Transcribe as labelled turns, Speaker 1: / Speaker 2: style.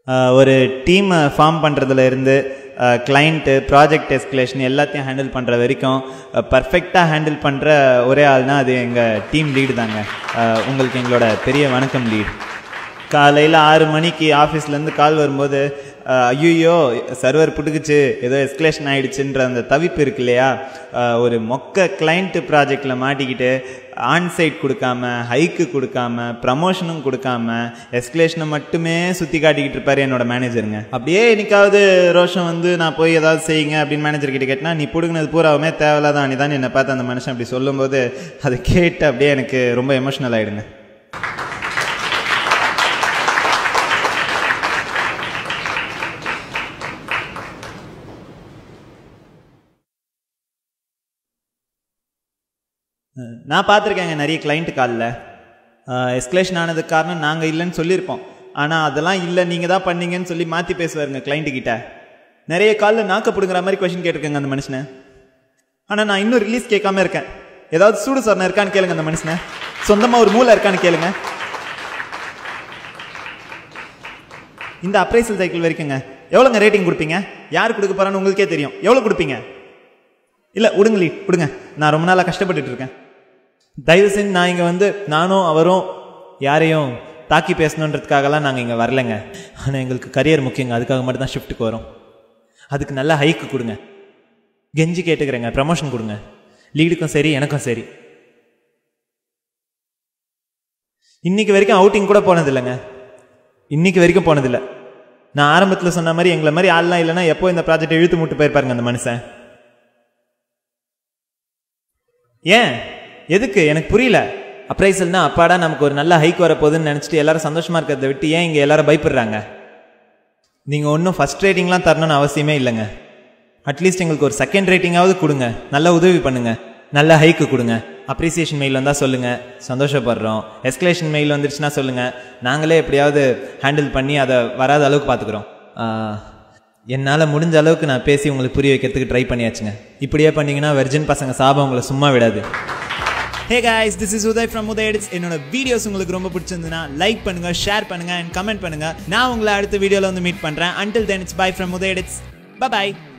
Speaker 1: ஆஹ் ஒரு டீமை ஃபார்ம் பண்ணுறதுல இருந்து கிளைண்ட்டு ப்ராஜெக்ட் எஸ்கலேஷன் எல்லாத்தையும் ஹேண்டில் பண்ணுற வரைக்கும் பர்ஃபெக்டாக ஹேண்டில் பண்ணுற ஒரே ஆள்னா அது எங்கள் டீம் லீடு தாங்க ஆஹ் உங்களுக்கு எங்களோட பெரிய வணக்கம் லீட் காலையில் ஆறு மணிக்கு ஆஃபீஸ்லேருந்து கால் வரும்போது ஐயோ சர்வர் புட்டுக்குச்சு ஏதோ எஸ்கலேஷன் ஆயிடுச்சுன்ற அந்த தவிப்பு இருக்கு இல்லையா அஹ், ஒரு மொக்க கிளைண்ட்டு ப்ராஜெக்டில் மாட்டிக்கிட்டு ஆன்சைட் கொடுக்காம ஹைக்கு கொடுக்காம ப்ரமோஷனும் கொடுக்காம எஸ்கலேஷனை மட்டுமே சுற்றி காட்டிக்கிட்டு இருப்பாரு என்னோட மேனேஜருங்க அப்படியே இன்னைக்காவது ரோஷம் வந்து நான் போய் ஏதாவது செய்யுங்க அப்படின்னு மேனேஜர் கிட்ட கேட்டினா நீ பிடுங்கினது பூராவுமே தேவையில்லாத அனிதான் என்னை பார்த்து அந்த மனுஷன் அப்படி சொல்லும்போது அதை கேட்டு அப்படியே எனக்கு ரொம்ப எமோஷனல் ஆகிடுங்க நான் பார்த்துருக்கேங்க நிறைய கிளைண்ட் காலில் எஸ்கலேஷன் ஆனதுக்கு காரணம் நாங்கள் இல்லைன்னு சொல்லியிருப்போம் ஆனால் அதெல்லாம் இல்லை நீங்கள் தான் பண்ணீங்கன்னு சொல்லி மாற்றி பேசுவாருங்க கிளைண்ட்டு கிட்ட நிறைய காலில் நாக்க பிடுங்குற மாதிரி கொஷின் கேட்டிருக்கேங்க அந்த மனுஷனை ஆனால் நான் இன்னும் ரிலீஸ் கேட்காம இருக்கேன் ஏதாவது சூடு சொன்ன இருக்கான்னு கேளுங்க அந்த மனுஷனை சொந்தமாக ஒரு மூளை இருக்கான்னு கேளுங்க இந்த அப்ரைசல் சைக்கிள் வரைக்குங்க எவ்வளோங்க ரேட்டிங் கொடுப்பீங்க யார் கொடுக்க போறான்னு உங்களுக்கே தெரியும் எவ்வளோ கொடுப்பீங்க இல்லை விடுங்களி விடுங்க நான் ரொம்ப நாளாக கஷ்டப்பட்டுட்டு இருக்கேன் தயவு செஞ்சு நான் இங்கே வந்து நானும் அவரும் யாரையும் தாக்கி பேசணுன்றதுக்காகலாம் நாங்கள் இங்கே வரலைங்க ஆனால் எங்களுக்கு கரியர் முக்கியங்க அதுக்காக மட்டும் தான் ஷிஃப்ட்டுக்கு வரோம் அதுக்கு நல்ல ஹைக்கு கொடுங்க கெஞ்சி கேட்டுக்கிறேங்க ப்ரமோஷன் கொடுங்க லீடுக்கும் சரி எனக்கும் சரி இன்னைக்கு வரைக்கும் அவுட்டிங் கூட போனது இல்லைங்க இன்னைக்கு வரைக்கும் போனதில்லை நான் ஆரம்பத்தில் சொன்ன மாதிரி எங்களை மாதிரி ஆள்லாம் இல்லைன்னா எப்போ இந்த ப்ராஜெக்ட் இழுத்து முட்டு போயிருப்பாருங்க அந்த மனுஷன் ஏன் எதுக்கு எனக்கு புரியல அப்ரைசல்னா அப்பாடா நமக்கு ஒரு நல்ல ஹைக் வரப்போகுதுன்னு நினச்சிட்டு எல்லாரும் சந்தோஷமா இருக்கிறத விட்டு ஏன் இங்கே எல்லாரும் பயப்படுறாங்க நீங்கள் ஒன்றும் ஃபர்ஸ்ட் ரேட்டிங்லாம் தரணும்னு அவசியமே இல்லைங்க அட்லீஸ்ட் எங்களுக்கு ஒரு செகண்ட் ரேட்டிங்காவது கொடுங்க நல்ல உதவி பண்ணுங்க நல்ல ஹைக்கு கொடுங்க அப்ரிசியேஷன் மெயில் வந்தால் சொல்லுங்கள் சந்தோஷப்படுறோம் எஸ்கலேஷன் மெயில் வந்துருச்சுன்னா சொல்லுங்கள் நாங்களே எப்படியாவது ஹேண்டில் பண்ணி அதை வராத அளவுக்கு பார்த்துக்குறோம் என்னால் முடிஞ்ச அளவுக்கு நான் பேசி உங்களுக்கு புரிய வைக்கிறதுக்கு ட்ரை பண்ணியாச்சுங்க இப்படியே பண்ணீங்கன்னா வெர்ஜின் பசங்க சாபம் உங்களை சும்மா விடாது hey guys this is Uday from Uday edits என்னோட வீடியோஸ் உங்களுக்கு ரொம்ப பிடிச்சிருந்ததுன்னா லைக் பண்ணுங்க ஷேர் பண்ணுங்க அண்ட் கமெண்ட் பண்ணுங்க நான் உங்களை அடுத்த வீடியோவில் வந்து மீட் பண்ணுறேன் until then it's bye from Uday edits by